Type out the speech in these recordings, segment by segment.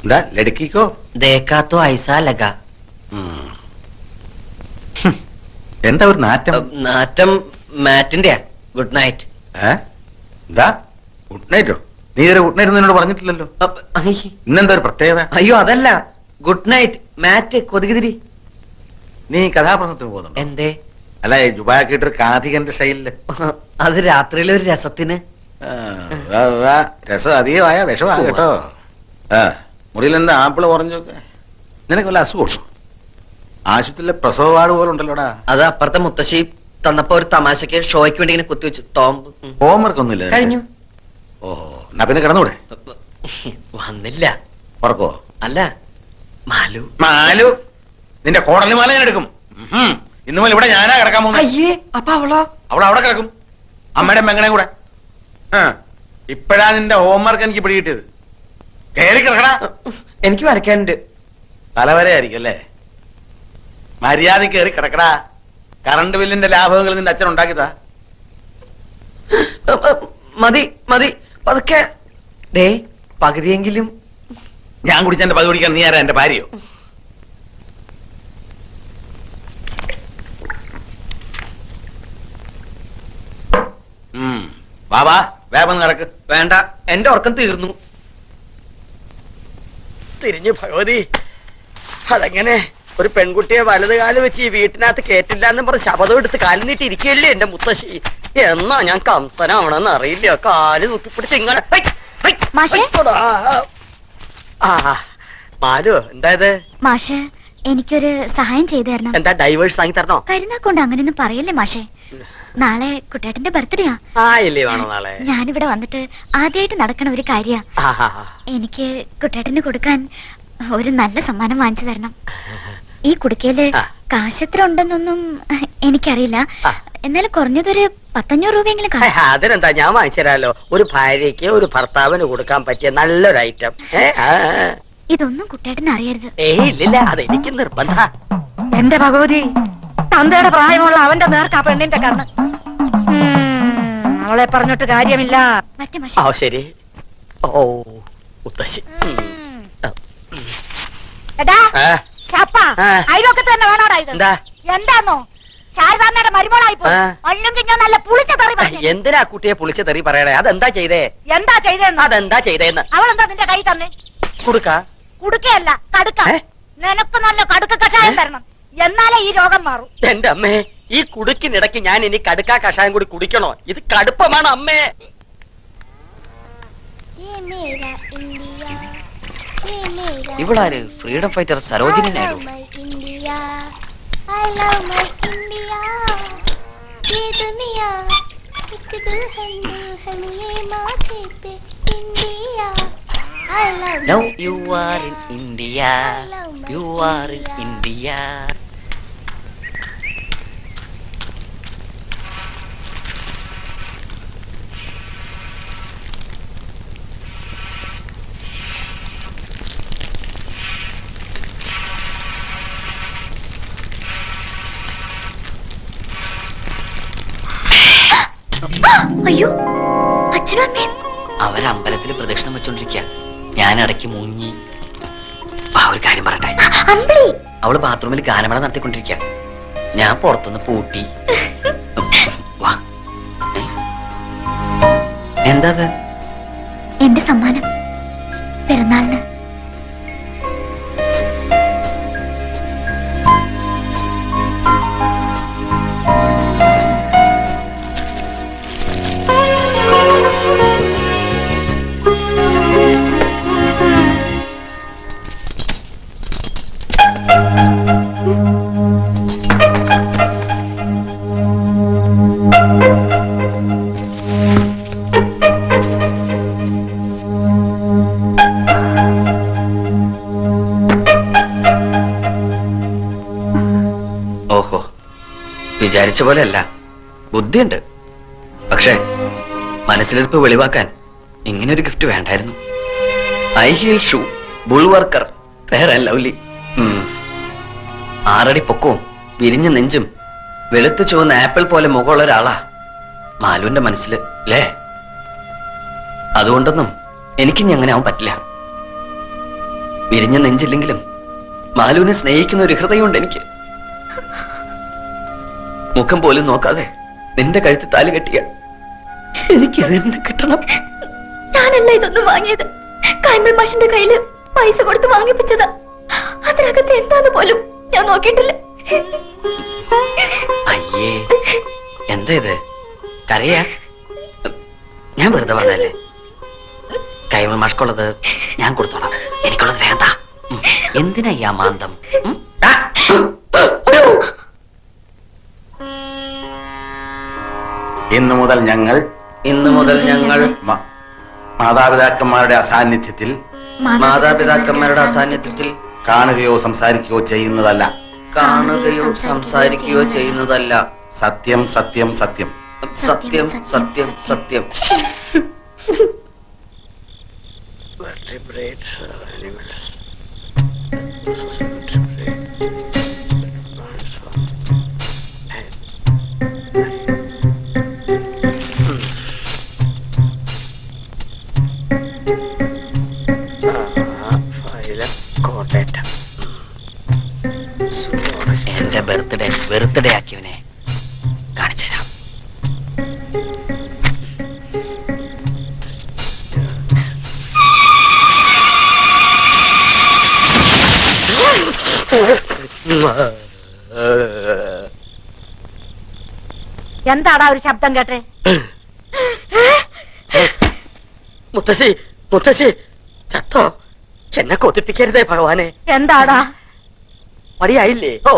എന്താ ലടുക്കിക്കോ देखा तो ऐसा लगा എന്താ ഒരു നാറ്റം നാറ്റം മാറ്റിന്റെ ഗുഡ് നൈറ്റ് ഏ എന്താ ഗുഡ് നൈറ്റോ നീ ഇതുവരെ ഗുഡ് നൈറ്റ് എന്നോട് പറഞ്ഞിട്ടില്ലല്ലോ ഇന്നെന്താ ഒരു പ്രത്യേകത അയ്യോ അതല്ല ഗുഡ് നൈറ്റ് മാറ്റ് കൊതുകുതിരി നീ കഥാപ്രസംഗത്തിന് പോകുന്നുണ്ടോ എന്തേ അല്ല ഈ ജുബാക്കിട്ട് ഒരു കാഥികന്റെ സ്റ്റൈലില് അത് രാത്രിയിലെ ഒരു രസത്തിന് ആ, അതാ, അതാ, രസം അധികമായ വിഷമാ കേട്ടോ ആ മുറിയിൽ എന്താ ആപ്പിള് കുറഞ്ഞൊക്കെ നിനക്ക് വല്ല അസുഖമുണ്ടോ ആശുപത്രിയിലെ പ്രസവ വാർഡ് പോലെ ഉണ്ടല്ലോടാ അത് അപ്പുറത്തെ മുത്തശ്ശി തന്നപ്പോ ഒരു തമാശക്ക് ഷോയ്ക്ക് വേണ്ടി ഇങ്ങനെ കുത്തിവെച്ചു ടോംബ് ഉം. ഹോംവർക്ക് ഒന്നുമില്ല നിനക്ക്? കഴിഞ്ഞു ഓഹോ എന്നാ പിന്നെ കിടന്നൂടെ വന്നില്ല ഉറക്കോ അല്ല മാലു മാലു നിന്റെ കോടലി മാല ഞാൻ എടുക്കും ഉം. ഇന്ന് മുതൽ ഇവിടെ ഞാനാ കിടക്കാൻ പോകുന്നത് അയ്യേ അപ്പൊ അവളോ അവൾ അവിടെ കിടക്കും അമ്മയുടെ മെങ്ങണയും കൂടെ ആ ഇപ്പഴാ നിന്റെ ഹോംവർക്ക് എനിക്ക് പിടികിട്ടിയത് കയറി കിടക്കടാ എനിക്ക് വരയ്ക്കാനുണ്ട് തലവരെ ആയിരിക്കും അല്ലേ മര്യാദ കയറി കിടക്കടാ കറണ്ട് ബില്ലിന്റെ ലാഭങ്ങൾ നിന്റെ അച്ഛൻ ഉണ്ടാക്കിയതാ ഉം, ഉം, മതി മതി പതുക്കെ ഡേ പകുതിയെങ്കിലും ഞാൻ കുടിച്ചെന്റെ പതി കുടിക്കാൻ നീ ആരാ എന്റെ ഭാര്യയോ ഉം. വാ വാ വേഗം കിടക്ക് വേണ്ട എന്റെ ഉറക്കം തീർന്നു തിരിഞ്ഞു ഭഗവതി അതെങ്ങനെ ഒരു പെൺകുട്ടിയെ വലത് കാല് വെച്ച് ഈ വീട്ടിനകത്ത് കേറ്റില്ല എന്ന് പറഞ്ഞ് ശപഥം എടുത്ത് കാലിൽ നീട്ടി ഇരിക്കുകയല്ലേ എന്റെ മുത്തശ്ശി എന്നാ ഞാൻ കംസനാവണമെന്ന് അറിയില്ല കാല് തൂക്കിപ്പിടിച്ച് ഇങ്ങനെ ഹൈ, ഹൈ, മാഷേ? ഹൈ, ആ, ആ മാലു എന്തായത് മാഷ് എനിക്കൊരു സഹായം ചെയ്തു തരണം എന്താ ഡൈവേഴ്സ് വാങ്ങി തരണോ കരുനാക്കൊണ്ട് അങ്ങനെയൊന്നും പറയല്ലേ മാഷേ നാളെ കുട്ടേട്ടന്റെ ബർത്ത്ഡേയാ ആ ഇല്ലേ വേണോ നാളെ ഞാനിവിടെ വന്നിട്ട് ആദ്യമായിട്ട് നടക്കണ ഒരു കാര്യ ആ, ആ, ആ. എനിക്ക് കുട്ടേട്ടന് കൊടുക്കാൻ ഒരു നല്ല സമ്മാനം വാങ്ങിച്ചു തരണം ഈ കുടുക്കയില് ആ. കാശെത്ര ഉണ്ടെന്നൊന്നും എനിക്കറിയില്ല ആ. എന്നാലും കുറഞ്ഞതൊരു പത്തഞ്ഞൂറ് രൂപയെങ്കിലും ഹേ, കാണും അതിനെന്താ ഞാൻ വാങ്ങിച്ചു തരാലോ ഒരു ഭാര്യയ്ക്ക് ഒരു ഭർത്താവിന് കൊടുക്കാൻ പറ്റിയ നല്ലൊരു ഐറ്റം ഏ ആ, ആ. ഇതൊന്നും കുട്ടേട്ടന് അറിയരുത് ഏയ് ഇല്ലില്ല അത് എനിക്ക് നിർബന്ധ എന്റെ ഭഗവതി തന്തയുടെ പ്രായമുള്ള അവന്റെ നേർക്കാ പെണ്ണിന്റെ കണ്ണ് ഉം, അവളെ പറഞ്ഞിട്ട് കാര്യമില്ല മറ്റേ മാഷ ആ ശരി ഓ മുത്തശ്ശി ഉം. എടാ ആ, ശപ്പ ആ. അയലൊക്കെ തന്നെ വേണോടാ ഇത് എന്താ എന്താന്നോ ഷാജാന്നയുടെ മരുമോളായി പോയി ആ. അല്ലെങ്കിൽ ഞാൻ നല്ല പുളിച്ച തെറി പറഞ്ഞു എന്തിനാ കുട്ടിയെ പുളിച്ച തെറി പറയണേ അതെന്താ ചെയ്തേ എന്താ ചെയ്തെന്ന് അതെന്താ ചെയ്തേന്ന് അവളെന്താ നിന്റെ കൈ തന്നെ കൊടുക്ക കുടുക്കയല്ല കടുക്ക ഏ? നിനക്ക് നല്ല കടുക്ക കഷായം തരണം എന്നാലേ ഈ രോഗം മാറും എന്റെ അമ്മേ ഈ കുടുക്കിനിടയ്ക്ക് ഞാൻ ഇനി കടുക്കാ കഷായം കൂടി കുടിക്കണോ ഇത് കടുപ്പമാണ് അമ്മേ ഇവളാര് freedom fighter Sarojini Naidu India I love my India ये दुनिया एक दुल्हन दुल्हन ये माथे पे India I love now you are in India you are in India അയ്യോ അച്ഛനും അമ്മയും അവരമ്പലത്തിൽ പ്രദക്ഷിണം വെച്ചോണ്ടിരിക്ക ഞാൻ ഇടയ്ക്ക് മുങ്ങി ആ ഒരു കാര്യം പറയട്ടെ അമ്പിളി അവള് ബാത്റൂമിൽ ഗാനമേള നടത്തിക്കൊണ്ടിരിക്ക ഞാൻ പുറത്തുനിന്ന് പൂട്ടി വാ ഏ? എന്താ അത് എന്റെ സമ്മാനം പിറന്നാളിന് ഓഹോ വിചാരിച്ച പോലെയല്ല ബുദ്ധിയുണ്ട് പക്ഷേ മനസ്സിലിരിപ്പ് വെളിവാക്കാൻ ഇങ്ങനെ ഒരു ഗിഫ്റ്റ് വേണ്ടായിരുന്നു high heel shoe bull worker വേറെ ലവ്ലി ആറടി പൊക്കവും വിരിഞ്ഞ നെഞ്ചും വെളുത്തു ചുവന്ന ആപ്പിൾ പോലെ മുഖമുള്ള ഒരാളാ മാലുവിന്റെ മനസ്സിൽ അല്ലേ അതുകൊണ്ടൊന്നും എനിക്കിനി അങ്ങനെ ആവാൻ പറ്റില്ല വിരിഞ്ഞ നെഞ്ചില്ലെങ്കിലും മാലുവിനെ സ്നേഹിക്കുന്ന ഒരു ഹൃദയമുണ്ട് എനിക്ക് മുഖം പോലും നോക്കാതെ നിന്റെ കഴുത്ത് താലി കെട്ടിയ എനിക്ക് തന്നെ കിട്ടണം ഞാനല്ല ഇതൊന്നും വാങ്ങിയത് കൈമൾ മാഷിന്റെ കയ്യില് പൈസ കൊടുത്ത് വാങ്ങിപ്പിച്ചതാ അതിനകത്ത് എന്താന്ന് പോലും ഞാൻ നോക്കിയിട്ടില്ല അയ്യേ എന്താ ഇത് കരയാ ഞാൻ വെറുതെ പറഞ്ഞല്ലേ കൈമൾ മാഷ്കുള്ളത് ഞാൻ കൊടുത്തോളാം എനിക്കുള്ളത് വേണ്ട ഉം. എന്തിനാ ഈ അമാന്തം ഉം? ആ! ഇന്നു മുതൽ ഞങ്ങൾ ഇന്നു മുതൽ ഞങ്ങൾ മ- മാതാപിതാക്കന്മാരുടെ അസാന്നിധ്യത്തിൽ മാതാപിതാക്കന്മാരുടെ അസാന്നിധ്യത്തിൽ കാണുകയോ സംസാരിക്കുകയോ ചെയ്യുന്നതല്ല കാണുകയോ സംസാരിക്കുകയോ ചെയ്യുന്നതല്ല സത്യം സത്യം സത്യം സത്യം സത്യം സത്യം Vertebrates are animals. കോട്ടയറ്റം എന്റെ ബർത്ത്ഡേ ബർത്ത്ഡേ ആക്കിയവനെ കാണിച്ചു തരാം എന്താടാ ഒരു ശബ്ദം കേട്ടെ മുത്തശ്ശി മുത്തശ്ശി ചത്തോ എന്നെ കൊതിപ്പിക്കരുതേ ഭഗവാനെ എന്താടാ മടിയായില്ലേ ഓ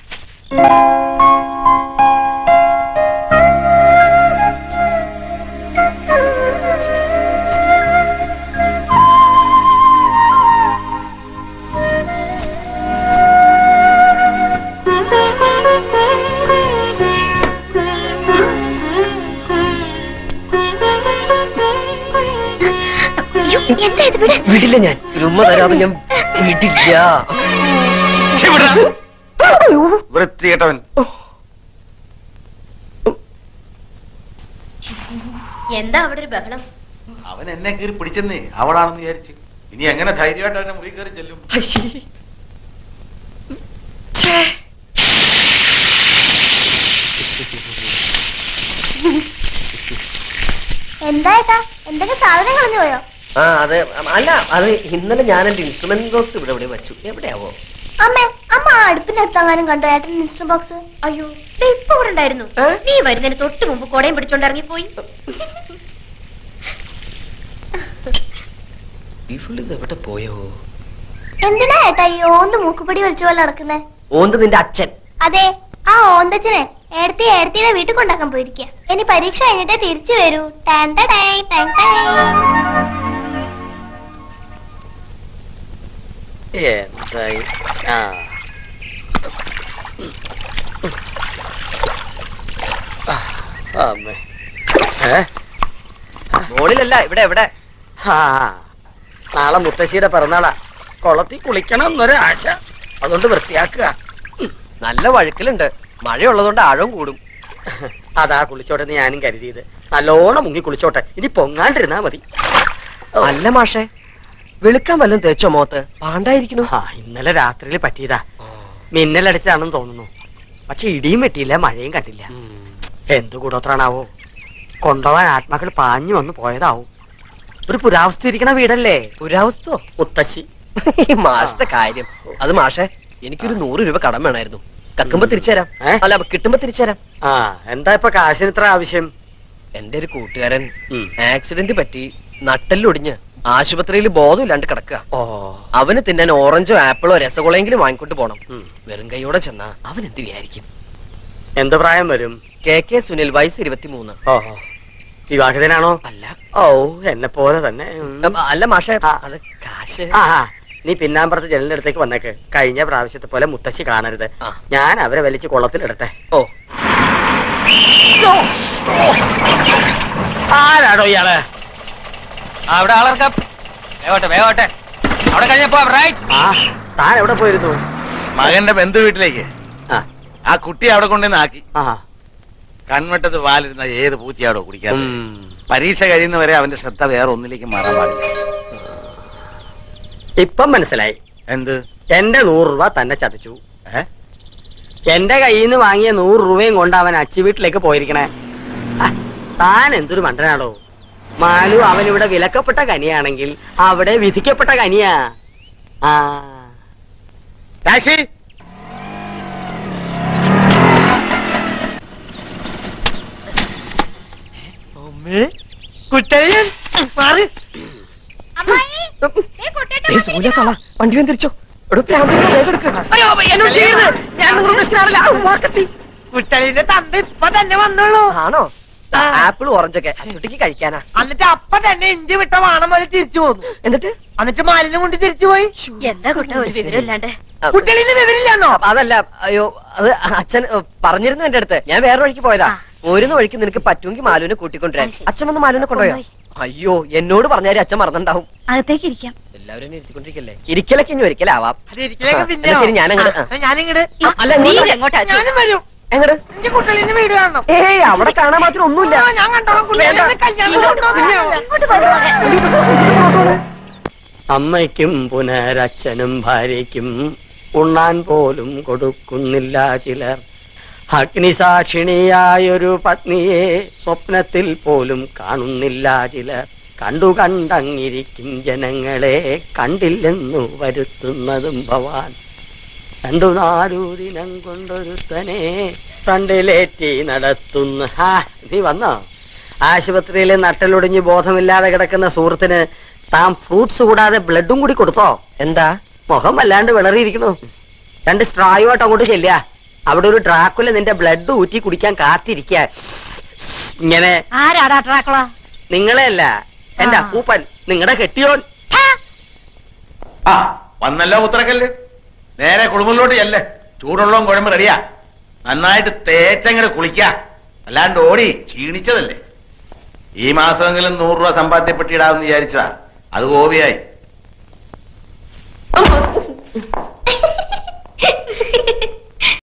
അയ്യോ, എന്താ ഇത് ഇവിടെ വിടില്ല ഞാൻ ഉമ്മ തരാതെ ഞാൻ വിടില്ല ഛെ, വിടടാ. വൃത്തികെട്ടവൻ എന്താ അവിടെ ഒരു ബഹളം അവൻ എന്നെ കയറി പിടിച്ചെന്നേ അവളാണെന്ന് വിചാരിച്ചു ഇനി എങ്ങനെ ധൈര്യമായിട്ട് അവനെ മുറി കയറി ചെല്ലും എന്താ ഏട്ടാ എന്തൊക്കെ സാധനം കളഞ്ഞു പോയോ ആ അതെ അല്ല അത് ഇന്നലെ ഞാൻ എന്റെ ഇൻസ്ട്രുമെന്റ് ബോക്സ് ഇവിടെ ഇവിടെ വെച്ചു എവിടെയാവോ അമ്മേ അമ്മ ആ അടുപ്പിന്റെ അടുത്തെങ്ങാനും കണ്ടോ ഏട്ടൻ ഇൻസ്റ്റന്റ് ബോക്സ് അയ്യോ ദേ ഇപ്പൊ ഇവിടെ ഉണ്ടായിരുന്നു നീ വരുന്നതിന് തൊട്ട് മുമ്പ് കൊടയും പിടിച്ചോണ്ട് ഇറങ്ങിപ്പോയി ഈ ഫുള്ള് ഇത് എവിടെ പോയോ എന്തിനാ ഏട്ടാ ഈ ഓന്ത് മൂക്കുപടി വലിച്ചു പോലെ നടക്കുന്നേ ഓന്ത് നിന്റെ അച്ഛൻ അതെ ആ ഓന്തച്ചനെ ഏടത്തി ഏടത്തിയുടെ വീട്ടിൽ കൊണ്ടാക്കാൻ പോയിരിക്കുക ഇനി പരീക്ഷ കഴിഞ്ഞിട്ടേ തിരിച്ചു വരൂ ടാൻ ടാ ടൈ, ടാൻ ടൈ. എന്തായി ആ ആ, അമ്മേ ഏ മോളിലല്ല ഇവിടെ എവിടെ ആ നാളെ മുത്തശ്ശിയുടെ പിറന്നാളാ കുളത്തിൽ കുളിക്കണം എന്നൊരു ആശ അതുകൊണ്ട് വൃത്തിയാക്കുക നല്ല വഴുക്കലുണ്ട് മഴയുള്ളതുകൊണ്ട് ആഴവും കൂടും അതാ കുളിച്ചോട്ടെ എന്ന് ഞാനും കരുതിയത് നല്ലോണം മുങ്ങി കുളിച്ചോട്ടെ ഇനി പൊങ്ങാണ്ടിരുന്നാ മതി ഓ. അല്ല മാഷേ വെളുക്കാൻ വല്ലതും തേച്ചോ മോത്ത് പാണ്ടായിരിക്കുന്നു ആ ഇന്നലെ രാത്രിയിൽ പറ്റിയതാ മിന്നലടിച്ചാണെന്ന് തോന്നുന്നു പക്ഷെ ഇടിയും വെട്ടിയില്ല മഴയും കണ്ടില്ല എന്തു കൂടോത്രാണാവോ കൊണ്ടുപോവാൻ ആത്മാക്കൾ പാഞ്ഞു വന്ന് പോയതാവും ഒരു പുരാവസ്ഥ ഇരിക്കണ വീടല്ലേ പുരാവസ്ഥോ മുത്തശ്ശി ഈ മാഷിന്റെ കാര്യം അത് മാഷേ എനിക്കൊരു നൂറ് രൂപ കടം വേണമായിരുന്നു കക്കുമ്പോ തിരിച്ചു തരാം ഏ? അല്ല കിട്ടുമ്പോ തിരിച്ചു തരാം ആ എന്താ ഇപ്പൊ കാശിന് ഇത്ര ആവശ്യം എന്റെ ഒരു കൂട്ടുകാരൻ ഉം. ആക്സിഡന്റ് പറ്റി നട്ടെല്ലൊടിഞ്ഞ് ആശുപത്രിയിൽ ബോധമില്ലാണ്ട് കിടക്കുക ഓ അവന് തിന്നാൻ ഓറഞ്ചോ ആപ്പിളോ രസഗുളയെങ്കിലും വാങ്ങിക്കൊണ്ട് പോണം ഉം. വെറും കൈയോടെ ചെന്നാ അവൻ എന്ത് വിചാരിക്കും എന്ത് പ്രായം വരും കെ കെ സുനിൽ വയസ്സ് ഇരുപത്തിമൂന്ന് ഓ വിവാഹിതനാണോ അല്ല ഓ എന്നെ പോലെ തന്നെ ഉം. അ- അല്ല മാഷേ ആ. അത് കാശ് ആ ആ, നീ പിന്നാമ്പുറത്ത് ജനലിന്റെ അടുത്തേക്ക് വന്നേക്ക് കഴിഞ്ഞ പ്രാവശ്യത്തെ പോലെ മുത്തശ്ശി കാണരുത് ആ. ഞാൻ അവരെ വലിച്ച് കുളത്തിലിടട്ടെ ഓ ആരാടോ ഇയാള് അവിടെ ആളർക്കാം വേവട്ടെ വേവട്ടെ അവിടെ കഴിഞ്ഞപ്പോ റൈറ്റ് ആ താൻ എവിടെ പോയിരുന്നു മകന്റെ ബന്ധു വീട്ടിലേക്ക് ആ ആ കുട്ടി അവിടെ കൊണ്ടുവന്ന് ആക്കി ആ കൺവെട്ടത്ത് പാലിരുന്ന ഏത് പൂച്ചയാടോ കുടിക്കാൻ ഉം. പരീക്ഷ കഴിയുന്നവരെ അവന്റെ ശ്രദ്ധ വേറെ ഒന്നിലേക്ക് മാറാൻ പാടില്ല ഇപ്പം മനസ്സിലായി എന്ത് എന്റെ നൂറ് രൂപ തന്നെ ചതിച്ചു ഏ? എന്റെ കയ്യിൽ നിന്ന് വാങ്ങിയ നൂറ് രൂപയും കൊണ്ട് അവൻ അച്ചി വീട്ടിലേക്ക് പോയിരിക്കണേ ആ, താൻ എന്തൊരു മണ്ടനാടോ മാലു അവൻ ഇവിടെ വിലക്കപ്പെട്ട കനിയാണെങ്കിൽ അവിടെ വിധിക്കപ്പെട്ട കനിയാ ആ ടാക്സി കുട്ടയൻ മാറി വണ്ടി വന്നിരിച്ചോ കുട്ടലിന്റെ തന്ത ഇപ്പൊ തന്നെ വന്നുള്ളൂ ആണോ ആപ്പിൾ ഓറഞ്ചൊക്കെ ചുട്ടിക്ക് കഴിക്കാനാ എന്നിട്ട് അപ്പൊ തന്നെ ഇന്ത്യ വിട്ട വാണം പോലെ തിരിച്ചു പോന്നു എന്നിട്ട് എന്നിട്ട് മാലിന്യം കൊണ്ട് തിരിച്ചു പോയി എന്താ കുട്ട ഒരു വിവരമില്ലാണ്ട് കുട്ടലിന് വിവരില്ലാന്നോ അതല്ല അയ്യോ അത് അച്ഛൻ ഏ, പറഞ്ഞിരുന്നു എന്റെ അടുത്ത് ഞാൻ വേറെ വഴിക്ക് പോയതാ പോരുന്ന വഴിക്ക് നിനക്ക് പറ്റുമെങ്കിൽ മാലുവിനെ കൂട്ടിക്കൊണ്ടുവരാൻ അത് ശരി. അച്ഛൻ വന്ന് മാലുവിനെ കൊണ്ടുപോയോ കൊണ്ടുപോയി. അയ്യോ എന്നോട് പറഞ്ഞാലും അച്ഛൻ മറന്നുണ്ടാവും അകത്തേക്ക് ഇരിക്കാം എല്ലാവരും എന്നെ ഇരുത്തിക്കൊണ്ടിരിക്കല്ലേ ഇരിക്കലൊക്കെ ഇനി ഒരിക്കലാവാം അത് ഇരിക്കലേക്ക് ആ, പിന്നെ എന്നാ ശരി, ഞാനങ്ങട്, ആ. ഞാനിങ്ങട് ആ, അല്ല, നീ ഇങ്ങോട്ട് എങ്ങോട്ടാ ഞാനും വരും എങ്ങട് എനിക്ക് കുട്ടലിന്റെ വീട് കാണണം ഏയ് അവിടെ കാണാൻ മാത്രം ഒന്നുമില്ല ആ, ഞാൻ കണ്ടോളാം കുട്ടലിനെ കല്യാണം കൊണ്ടുപോകാം. ഇങ്ങോട്ട് വരൂ. അമ്മയ്ക്കും പുനരച്ഛനും ഭാര്യയ്ക്കും ഉണ്ണാൻ പോലും കൊടുക്കുന്നില്ല ചിലർ അഗ്നിസാക്ഷിണിയായൊരു പത്നിയെ സ്വപ്നത്തിൽ പോലും കാണുന്നില്ല ചിലർ കണ്ടു കണ്ടങ്ങിരിക്കും ജനങ്ങളെ കണ്ടില്ലെന്നു വരുത്തുന്നതും ഭവാൻ രണ്ടു നാലു ദിനം കൊണ്ടൊരുത്തനെ ഫ്രണ്ടിലേറ്റി നടത്തുന്ന ഹാ നീ വന്നോ ആശുപത്രിയിൽ നട്ടലൊടിഞ്ഞ് ബോധമില്ലാതെ കിടക്കുന്ന സുഹൃത്തിന് താൻ ഫ്രൂട്ട്സ് കൂടാതെ ബ്ലഡും കൂടി കൊടുത്തോ എന്താ മുഖം വല്ലാണ്ട് വിളറിയിരിക്കണു രണ്ട് സ്ട്രായുമായിട്ട് അങ്ങോട്ട് ചെല്ലുക അവിടെ ഒരു ഡ്രാക്കുല നിന്റെ ബ്ലഡ് ഊറ്റി കുടിക്കാൻ കാത്തിരിക്ക ഇങ്ങനെ ആരാടാ ട്രാക്കുള നിങ്ങളെ അല്ല എന്റെ ആ. അപ്പൂപ്പൻ നിങ്ങളുടെ കെട്ടിയോൻ ആ വന്നല്ലോ ഉത്തരക്കല്ല് നേരെ കുളിമുറിലോട്ട് ചെല്ലേ ചൂടുള്ളവും കുഴമ്പ് റെഡിയാ നന്നായിട്ട് തേച്ചങ്ങട് കുളിക്ക അല്ലാണ്ട് ഓടി ക്ഷീണിച്ചതല്ലേ ഈ മാസമെങ്കിലും നൂറ് രൂപ സമ്പാദ്യപ്പെട്ടിടാമെന്ന് വിചാരിച്ചതാ അത് ഗോപിയായി